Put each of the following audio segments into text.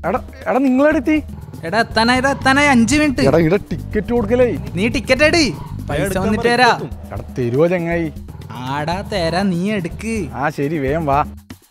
എടാ എടാ നിങ്ങളെടുത്തി എടാ എത്താനായി എടാ എത്താനായി അഞ്ച് മിനിറ്റ് എടാ ഇവിടെ ടിക്കറ്റ് കൊടുക്കലേ നീ ടിക്കറ്റ് എടി പൈസ വന്നിട്ട് തരാ എടാ തരുവോ ചങ്ങായി ആടാ തരാ നീ എടുക്ക് ആ ശരി വേഗം വാ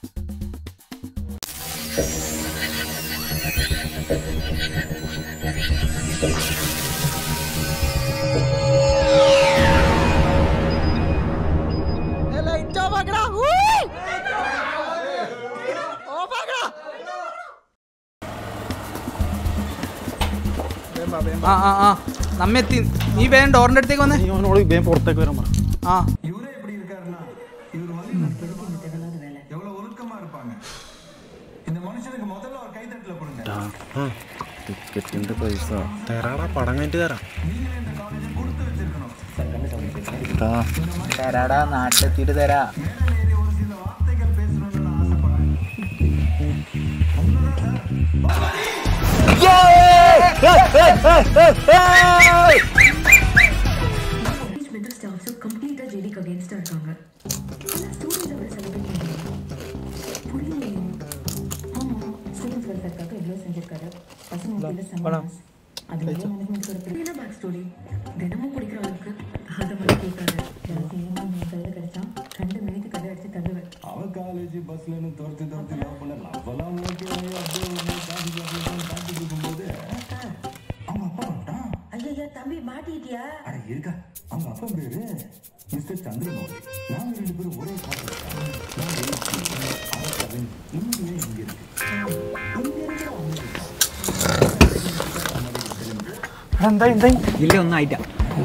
ആ ആ ആ നമ്മ എത്തി നീ വേഗം ഡോറിന്റെ അടുത്തേക്ക് വന്നേ നീ അവനോട് വേഗം പുറത്തേക്ക് വരാൻ പറ ആ ടിക്കറ്റിന്റെ പൈസ തരാടാ പടം കഴിഞ്ഞിട്ട് തരാം തരാടാ നാട്ടിലെത്തിയിട്ട് തരാ மென்டல் ஸ்டாஃப்ஸும் கம்ப்ளீட்டாக ஜெலிக்கு அகேன்ஸ்டாக இருக்காங்க ஆனால் ஸ்டூடெண்ட் லெவல் செலிப்ரேட் பண்ணுறாங்க புரியலையே ஆமாம் ஸ்டூடெண்ட்ஸ் வெல்ஃபேர்க்காக எவ்வளோ செஞ்சிருக்காரு பசங்க மத்தியில் சமாஸ் அது எவ்வளோ மேனேஜ்மெண்ட் என்ன பேக் ஸ்டோரி தினமும் குடிக்கிற அளவுக்கு அதை மட்டும் கேட்காது ரகசியமாக என் கையில் கிடைச்சா ரெண்டு மணிக்கு கடை அடிச்சு தள்ளுவேன் அவ காலேஜ் பஸ்ல துரத்தி துரத்தி லவ் பண்ண லவ்வெல்லாம் ஓகே அப்படியே வந்து காஃபி சாப்பிட்டு காட்டி கொடுக்கும்போது அவங்க அப்பா வந்துட்டான் ஐயா தம்பி மாட்டிட்டியா அட இருக்கா அவங்க அப்பா பேரு மிஸ்டர் சந்திரமௌலி நாங்க ரெண்டு பேரும் ஒரே காலேஜ் நான் எழுதி அவர் செவன் இங்கே இங்க இருக்கு இங்க இருக்கிற அவங்க എന്താ എന്താ ഇല്ല ഒന്നും ആയിട്ടാ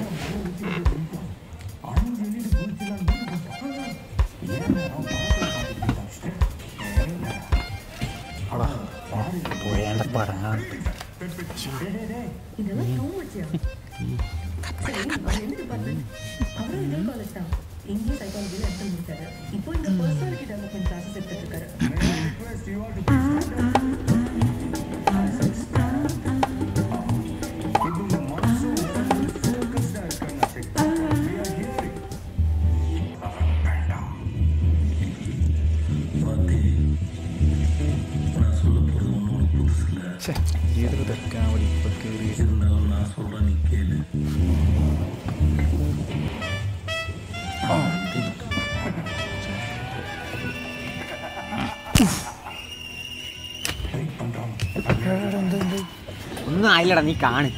പോയേണ്ട പടങ്ങാണ് இதெல்லாம் டூ மச்சியா சரி அவர் எந்த டிபார்ட்மெண்ட் அவரும் இதே காலேஜ் தான் இங்கேயே சைக்காலஜியில் எடுத்து முடிச்சாரு இப்போ இந்த பர்சனாலிட்டி டெவலப்மெண்ட் கிளாஸஸ் எடுத்துட்டு இருக்காரு ഏതൊരു തെക്കാവടി ഇപ്പൊ കേറി ഒന്നും ആയില്ലടാ നീ കാണ്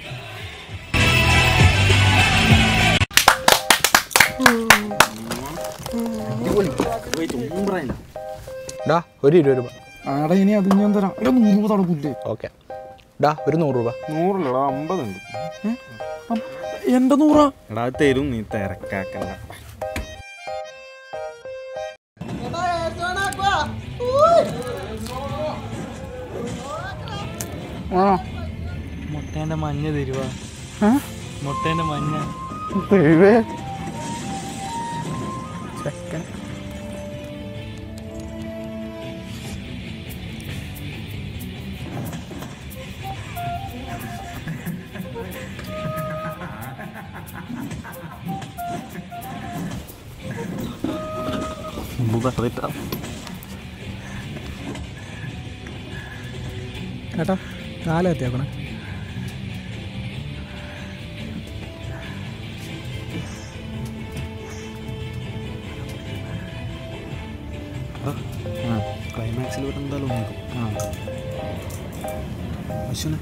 ഡാ ഒരു ഇരുപത് രൂപ ആടാ ഇനി അത് ഞാൻ തരാം എടാ നൂറ് രൂപ തടക്കൂല്ലേ ഓക്കെ ഡാ ഒരു നൂറ് രൂപ നൂറില്ലടാ അമ്പതുണ്ട് എന്റെ നൂറാ എടാ അത് തരും നീ തിരക്കാക്കല്ല ആ മുട്ടേന്റെ മഞ്ഞ തരുവാ മുട്ടേന്റെ മഞ്ഞ ദൈവേ ചെക്കൻ കേട്ടോ കാലെത്തിയാക്കണേ ക്ലൈമാക്സിൽ ഇവിടെ എന്തായാലും ഒന്നിക്കും ആ അശ്വനെ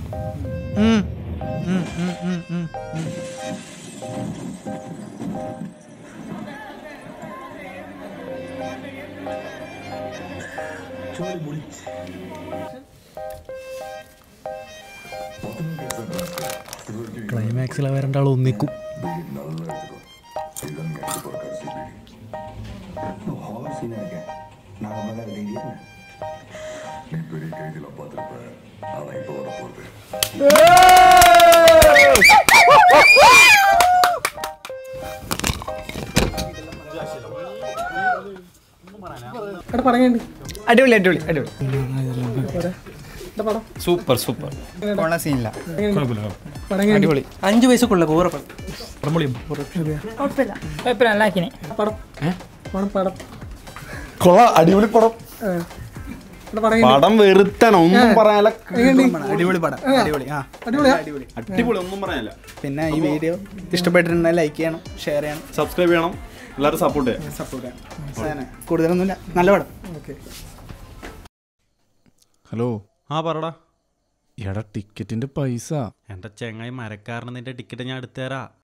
ക്ലൈമാക്സിൽ അവർ രണ്ടാളും ഒന്നിക്കും ஹாரர் சீனா இருக்க நான் முதல்ல தைரியம் நீ பெரிய கைதில பார்த்துருப்ப ஆனா இப்போ வர போறது അടിപൊളി അടിപൊളി അടിപൊളി സൂപ്പർ സൂപ്പർ കൊള്ള സീനില്ല അടിപൊളി അഞ്ച് പൈസക്കുള്ള കൂറ കുഴപ്പമില്ല നല്ലാക്കിനെ കൊള്ളാം അടിപൊളി പടം പടം വെറുത്തണം ഒന്നും പറയാല അടിപൊളി പടം അടിപൊളി ആ അടിപൊളിയാ? അടിപൊളി അടിപൊളി ഒന്നും പറയാനില്ല പിന്നെ ഈ വീഡിയോ ഇഷ്ടപ്പെട്ടിട്ടുണ്ടെങ്കിൽ ലൈക്ക് ചെയ്യണം ഷെയർ ചെയ്യണം സബ്സ്ക്രൈബ് ചെയ്യണം എല്ലാവരും സപ്പോർട്ട് ചെയ്യാം സപ്പോർട്ട് ചെയ്യണം അങ്ങനെ കൂടുതലൊന്നുമില്ല നല്ല പടം ഓക്കെ ഹലോ ആ പറടാ എടാ ടിക്കറ്റിന്റെ പൈസ എന്റെ ചെങ്ങായി മരക്കാരന് നിന്റെ ടിക്കറ്റ് ഞാൻ എടുത്തുതരാ